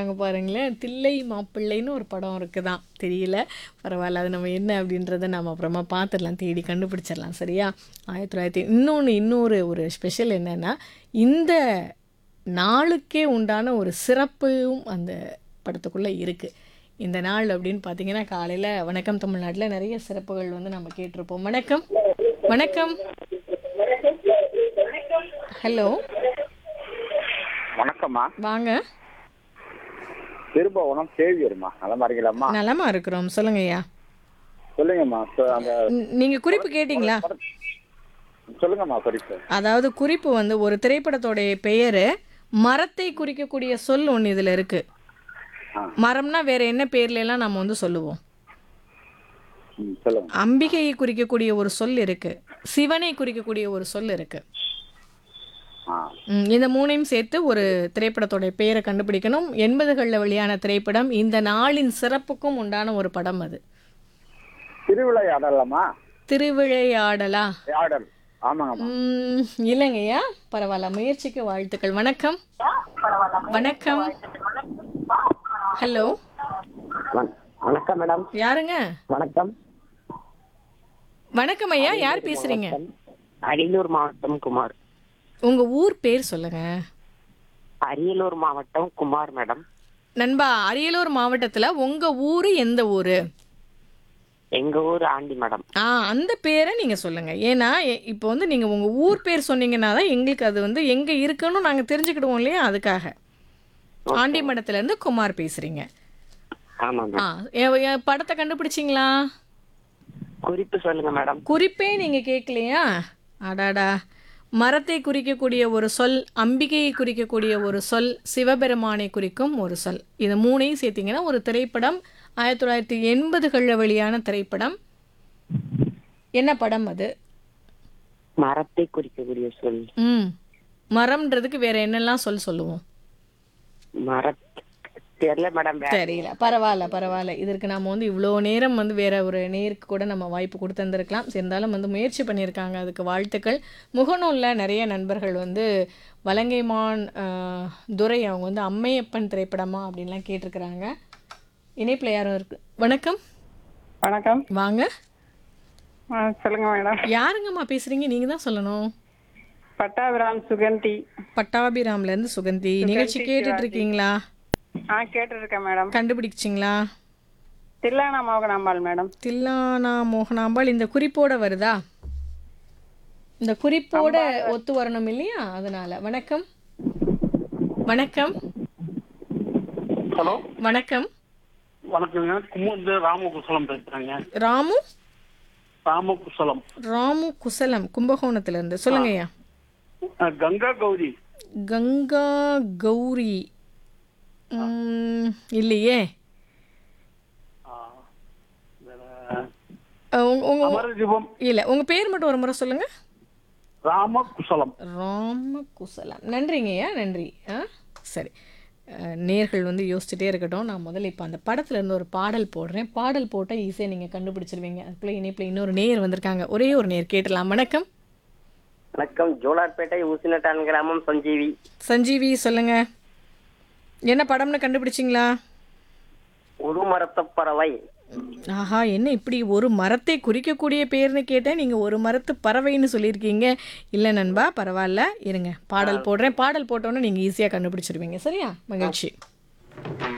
சொல்றாங்க பாருங்களேன் தில்லை மாப்பிள்ளைன்னு ஒரு படம் இருக்குதான் தெரியல பரவாயில்ல அது நம்ம என்ன அப்படின்றத நம்ம அப்புறமா பார்த்துடலாம் தேடி கண்டுபிடிச்சிடலாம் சரியா ஆயிரத்தி தொள்ளாயிரத்தி இன்னொன்று இன்னொரு ஒரு ஸ்பெஷல் என்னன்னா இந்த நாளுக்கே உண்டான ஒரு சிறப்பும் அந்த படத்துக்குள்ளே இருக்குது இந்த நாள் அப்படின்னு பார்த்தீங்கன்னா காலையில் வணக்கம் தமிழ்நாட்டில் நிறைய சிறப்புகள் வந்து நம்ம கேட்டிருப்போம் வணக்கம் வணக்கம் ஹலோ வணக்கம்மா வாங்க திருபுவனம் சேவியர்மா நலமா இருக்கீங்களாம்மா நலமா இருக்கிறோம் சொல்லுங்க ஐயா சொல்லுங்கம்மா சொ- அந்த ந- நீங்க குறிப்பு கேட்டிங்களா சொல்லுங்கம்மா குறிப்பு அதாவது குறிப்பு வந்து ஒரு திரைப்படத்தோடைய பெயரு மரத்தை குறிக்கக்கூடிய சொல் ஒன்று இதில் இருக்கு ஆ. மரம்னா வேற என்ன பேர்ல எல்லாம் நம்ம வந்து சொல்லுவோம் ம், சொல்லுங்க அம்பிகையை குறிக்கக்கூடிய ஒரு சொல் இருக்கு சிவனை குறிக்கக்கூடிய ஒரு சொல் இருக்கு ஆ ம், இந்த மூணையும் சேர்த்து ஒரு திரைப்படத்தோடைய பெயரை கண்டுபிடிக்கணும் எண்பதுகளில் வெளியான திரைப்படம் இந்த நாளின் சிறப்புக்கும் உண்டான ஒரு படம் அது திருவிளையாடலாமா திருவிளையாடலா ஆடல் ஆமாங்கம்மா ம், இல்லைங்கய்யா பரவாயில்ல முயற்சிக்கு வாழ்த்துக்கள் வணக்கம் வணக்கம் ஹலோ வணக்கம் மேடம் யாருங்க வணக்கம் வணக்கம் ஐயா யார் பேசுறீங்க அரியலூர் மாவட்டம் குமார் உங்க ஊர் பேர் சொல்லுங்க அரியலூர் மாவட்டம் குமார் மேடம் நண்பா அரியலூர் மாவட்டத்துல உங்க ஊரு எந்த ஊரு எங்க ஊர் ஆண்டி மேடம் ஆ அந்த பேரை நீங்க சொல்லுங்க ஏன்னா எ- இப்போ வந்து நீங்க உங்க ஊர் பேர் சொன்னீங்கன்னா தான் எங்களுக்கு அது வந்து எங்க இருக்குன்னு நாங்க தெரிஞ்சுக்கிடுவோம் இல்லையா அதுக்காக ஆண்டிமடத்துல இருந்து குமார் பேசுறீங்க ஆமா ஆ மேடம் எ- எ- படத்தை கண்டுபிடிச்சிங்களா குறிப்பு சொல்லுங்க மேடம் குறிப்பே நீங்க கேட்கலையா அடாடா மரத்தை குறிக்கக்கூடிய ஒரு சொல் அம்பிகையை குறிக்கக்கூடிய ஒரு சொல் சிவபெருமானை குறிக்கும் ஒரு சொல் இது மூணையும் சேர்த்தீங்கன்னா ஒரு திரைப்படம் ஆயிரத்தி தொள்ளாயிரத்தி எண்பதுகளில் வெளியான திரைப்படம் என்ன படம் அது மரத்தை குறிக்கக்கூடிய சொல் ம் மரம்ன்றதுக்கு வேற என்னெல்லாம் சொல் சொல்லுவோம் மர தெரியல மேடம் வே- தெரியல பரவாயில்ல பரவாயில்ல இதற்கு நாம வந்து இவ்வளோ நேரம் வந்து வேற ஒரு நேருக்கு கூட நம்ம வாய்ப்பு கொடுத்துருந்துருக்கலாம் இருந்தாலும் வந்து முயற்சி பண்ணியிருக்காங்க அதுக்கு வாழ்த்துக்கள் முகநூலில் நிறைய நண்பர்கள் வந்து வலங்கைமான் ஆஹ், துரை அவங்க வந்து அம்மையப்பன் திரைப்படமா அப்படின்லாம் கேட்டிருக்கிறாங்க இணைப்பில் யாரும் இருக்கு வணக்கம் வணக்கம் வாங்க ஆ, சொல்லுங்க மேடம் யாருங்கம்மா பேசுறீங்க நீங்க தான் சொல்லணும் பட்டாபிராம் சுகந்தி பட்டாபிராம்லேருந்து சுகந்தி நிகழ்ச்சி கேட்டுட்டு இருக்கீங்களா ஆ கேட்டுருக்கேன் மேடம் கண்டுபிடிச்சிங்களா தில்லானா மோகனாம்பாள் மேடம் தில்லானா மோகனாம்பாள் இந்த குறிப்போட வருதா இந்த குறிப்போட ஒத்து வரணும் இல்லையா அதனால வணக்கம் வணக்கம் ஹலோ வணக்கம் வணக்கங்க குமுந்து ராமகுசலம் பேசுறேங்க ராமு ராமகுசலம் ராமு குசலம் கும்பகோணத்துல இருந்து சொல்லுங்கய்யா அஹ், கங்கா கௌரி கங்கா கௌரி ம், இல்லையே அஹ், வேற அஹ், உங்க உங்க அமரதீபம் இல்ல உங்க பேர் மட்டும் ஒரு முறை சொல்லுங்க ராமகுசலம் ராமகுசலம் நன்றிங்கய்யா நன்றி ஆ சரி அஹ், நேர்கள் வந்து யோசிச்சுட்டே இருக்கட்டும் நான் முதல்ல இப்போ அந்த படத்துல இருந்து ஒரு பாடல் போடுறேன் பாடல் போட்டால் ஈஸியாக நீங்கள் கண்டுபிடிச்சிருவீங்க அதுக்குள்ளே இணைப்பில் இன்னொரு நேர் வந்திருக்காங்க ஒரே ஒரு நேர் கேட்டலாம் வணக்கம் வணக்கம் ஜோலார்பேட்டை ஊசினட்டான் கிராமம் சஞ்சீவி சஞ்சீவி சொல்லுங்க என்ன படம்னு கண்டுபிடிச்சிங்களா ஒரு மரத்த பறவை ஆஹா என்ன இப்படி ஒரு மரத்தை குறிக்கக்கூடிய பேர்னு கேட்டேன் நீங்கள் ஒரு மரத்து பறவைன்னு சொல்லியிருக்கீங்க இல்லை நண்பா பரவாயில்ல இருங்க பாடல் போடுறேன் பாடல் போட்டோன்னே நீங்கள் ஈஸியாக கண்டுபிடிச்சிருவீங்க சரியா மகிழ்ச்சி